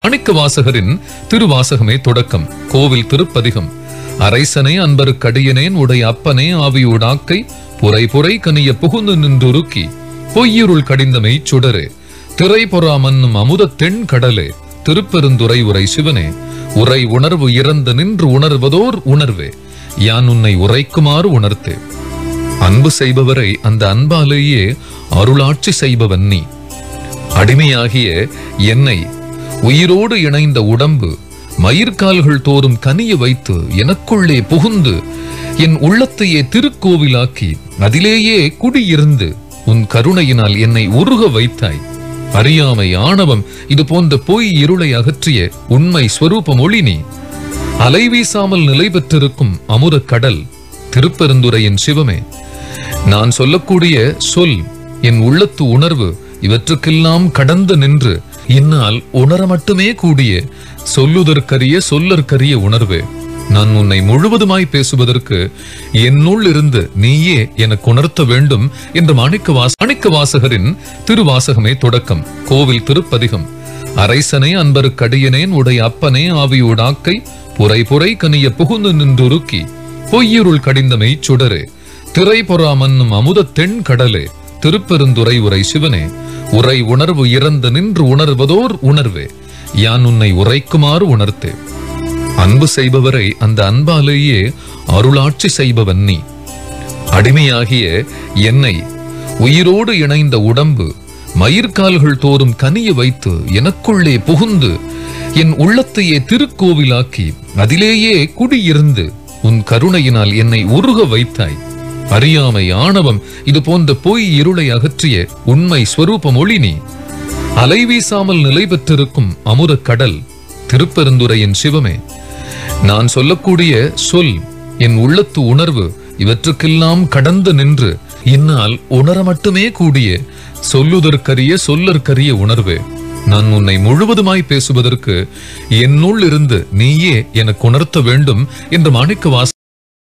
மாணிக்க வாசகரின் திருவாசகமே தொடக்கம் கோவில் திருப்பதிகம் அரைசனே அன்பருக்கடியனேன் உடைய அப்பனே ஆவியோடாக்கை புரை புரை கனிய புகுந்து நின்றுருக்கி பொய்யிருள் கடிந்தமை சுடரே திரை பொறா மன்னும் அமுத தென் கடலே திருப்பெருந்துரை உரை சிவனே உரை உணர்வு இறந்து நின்று உணர்வதோர் உணர்வே யான் உன்னை உரைக்குமாறு உணர்த்தே அன்பு செய்பவரை அந்த அன்பாலேயே அருளாட்சி செய்பவன் நீ அடிமையாகிய என்னை உயிரோடு இணைந்த உடம்பு மயிர்கால்கள் தோறும் கனிய வைத்து எனக்குள்ளே புகுந்து என் உள்ளத்தையே திருக்கோவிலாக்கி அதிலேயே குடியிருந்து உன் கருணையினால் என்னை உருக வைத்தாய் அறியாமை ஆணவம் இது போன்ற பொய் இருளை அகற்றிய உண்மை ஸ்வரூபம் ஒளி நீ அலை வீசாமல் நிலை பெற்றிருக்கும் அமுத கடல் திருப்பெருந்துரையின் சிவமே நான் சொல்லக்கூடிய சொல் என் உள்ளத்து உணர்வு இவற்றுக்கெல்லாம் கடந்து நின்று என்னால் உணர மட்டுமே கூடிய சொல்லுதற்கரிய சொல்லற்கரிய உணர்வு நான் உன்னை முழுவதுமாய் பேசுவதற்கு என்னுள் இருந்து நீயே எனக்கு உணர்த்த வேண்டும் என்று மாணிக்க வாச மாணிக்க வாசகரின் திருவாசகமே தொடக்கம் கோவில் திருப்பதிகம் அரைசனே அன்பருக்கடியனேன் உடைய அப்பனே ஆவியோடாக்கை புரை புரை கனிய புகுந்து நின்றுருக்கி பொய்யிருள் கடிந்தமை சுடரே திரை பொறா மன்னும் அமுத தென் கடலே திருப்பெருந்துரை உரை சிவனே உரை உணர்வு இறந்து நின்று உணர்வதோர் உணர்வே யான் உன்னை உரைக்குமாறு உணர்த்தே அன்பு செய்பவரை அந்த அன்பாலேயே அருளாட்சி செய்பவன் நீ அடிமையாகிய என்னை உயிரோடு இணைந்த உடம்பு மயிர்கால்கள் தோறும் கனிய வைத்து எனக்குள்ளே புகுந்து என் உள்ளத்தையே திருக்கோவிலாக்கி அதிலேயே குடியிருந்து உன் கருணையினால் என்னை உருக வைத்தாய் அறியாமை ஆணவம் இது போன்ற பொய் இருளை அகற்றிய உண்மை ஸ்வரூபம் ஒளி நீ அலை வீசாமல் நிலை பெற்றிருக்கும் அமுத கடல் திருப்பெருந்துரையின் சிவமே நான் சொல்லக்கூடிய சொல் என் உள்ளத்து உணர்வு இவற்றுக்கெல்லாம் கடந்து நின்று என்னால் உணர மட்டுமே கூடிய சொல்லுதற்கரிய சொல்லற்கரிய உணர்வு நான் உன்னை முழுவதுமாய் பேசுவதற்கு என்னுள் இருந்து நீயே எனக்கு உணர்த்த வேண்டும் என்று மாணிக்க வாச